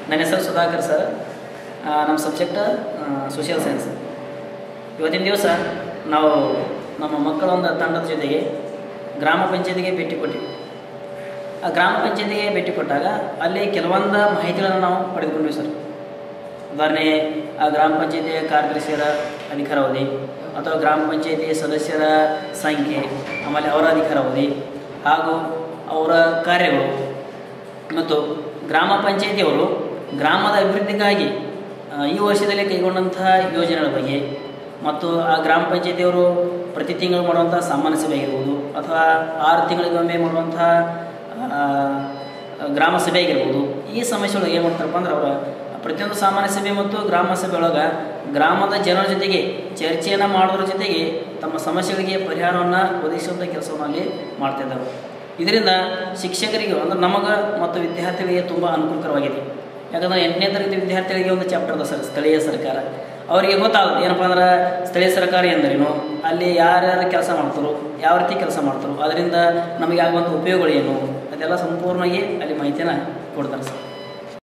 ನನ್ನ ಹೆಸರು ಸುಧಾಕರ್ ಸರ್ ಆ, ನಮ್ಮ ಸಬ್ಜೆಕ್ಟ್ ಸೋಷಿಯಲ್ ಸೈನ್ಸ್ ಇವತ್ತಿನ ದಿವಸ ನಾವು ನಮ್ಮ ಮಕ್ಕಳ ಒಂದು ತಂಡದ ಜೊತೆಗೆ ಗ್ರಾಮ ಪಂಚಾಯತಿಗೆ ಭೇಟಿ ಕೊಟ್ಟಿವಿ ಆ ಗ್ರಾಮ ಪಂಚಾಯತಿಗೆ ಭೇಟಿ ಕೊಟ್ಟಾಗ ಅಲ್ಲಿ ಕೆಲವೊಂದು ಮಾಹಿತಿಗಳನ್ನು ನಾವು ಪಡೆದುಕೊಂಡ್ವಿ ಸರ್ ಉದಾಹರಣೆ ಆ ಗ್ರಾಮ ಪಂಚಾಯತಿಯ ಕಾರ್ಯದರ್ಶಿಯರ ಅಧಿಕಾರಾವಧಿ ಅಥವಾ ಗ್ರಾಮ ಪಂಚಾಯತಿ ಸದಸ್ಯರ ಸಂಖ್ಯೆ ಆಮೇಲೆ ಅವರ ಅಧಿಕಾರಾವಧಿ ಹಾಗೂ ಅವರ ಕಾರ್ಯಗಳು ಮತ್ತು ಗ್ರಾಮ ಪಂಚಾಯತಿಯವರು ಗ್ರಾಮದ ಅಭಿವೃದ್ಧಿಗಾಗಿ ಆ, ಈ ವರ್ಷದಲ್ಲಿ ಕೈಗೊಂಡಂತಹ ಯೋಜನೆಗಳ ಬಗ್ಗೆ ಮತ್ತು ಆ ಗ್ರಾಮ ಪಂಚಾಯತಿಯವರು ಪ್ರತಿ ತಿಂಗಳು ಮಾಡುವಂಥ ಸಾಮಾನ್ಯ ಸಭೆ ಆಗಿರ್ಬೋದು ಅಥವಾ ಆರು ತಿಂಗಳಿಗೊಮ್ಮೆ ಮಾಡುವಂಥ ಆ, ಗ್ರಾಮ ಸಭೆ ಆಗಿರ್ಬೋದು ಈ ಸಮಸ್ಯೆಗಳು ಏನು ಮಾಡ್ತಾರಪ್ಪ ಅಂದ್ರೆ ಅವರ ಪ್ರತಿಯೊಂದು ಸಾಮಾನ್ಯ ಸಭೆ ಮತ್ತು ಗ್ರಾಮ ಸಭೆ ಒಳಗೆ ಗ್ರಾಮದ ಜನರ ಜೊತೆಗೆ ಚರ್ಚೆಯನ್ನು ಮಾಡೋದ್ರ ಜೊತೆಗೆ ತಮ್ಮ ಸಮಸ್ಯೆಗಳಿಗೆ ಪರಿಹಾರವನ್ನು ಒದಗಿಸುವಂಥ ಕೆಲಸವನ್ನು ಅಲ್ಲಿ ಮಾಡ್ತಿದ್ದಾರೆ ಇದರಿಂದ ಶಿಕ್ಷಕರಿಗೆ ಅಂದ್ರೆ ನಮಗೆ ಮತ್ತು ವಿದ್ಯಾರ್ಥಿಗಳಿಗೆ ತುಂಬ ಅನುಕೂಲಕರವಾಗಿದೆ ಯಾಕಂದರೆ ಎಂಟನೇ ತರಗತಿ ವಿದ್ಯಾರ್ಥಿಗಳಿಗೆ ಒಂದು ಚಾಪ್ಟರ್ ಅದ ಸರ್ ಸ್ಥಳೀಯ ಸರ್ಕಾರ ಅವರಿಗೆ ಗೊತ್ತಾಗುತ್ತೆ ಏನಪ್ಪ ಅಂದ್ರೆ ಸ್ಥಳೀಯ ಸರ್ಕಾರ ಎಂದರೇನು ಅಲ್ಲಿ ಯಾರ್ಯಾರು ಕೆಲಸ ಮಾಡ್ತಾರೋ ಯಾವ ರೀತಿ ಕೆಲಸ ಮಾಡ್ತಾರೋ ಅದರಿಂದ ನಮಗೆ ಆಗುವಂಥ ಉಪಯೋಗಗಳು ಏನು ಅದೆಲ್ಲ ಸಂಪೂರ್ಣವಾಗಿ ಅಲ್ಲಿ ಮಾಹಿತಿಯನ್ನು ಕೊಡ್ತಾರೆ ಸರ್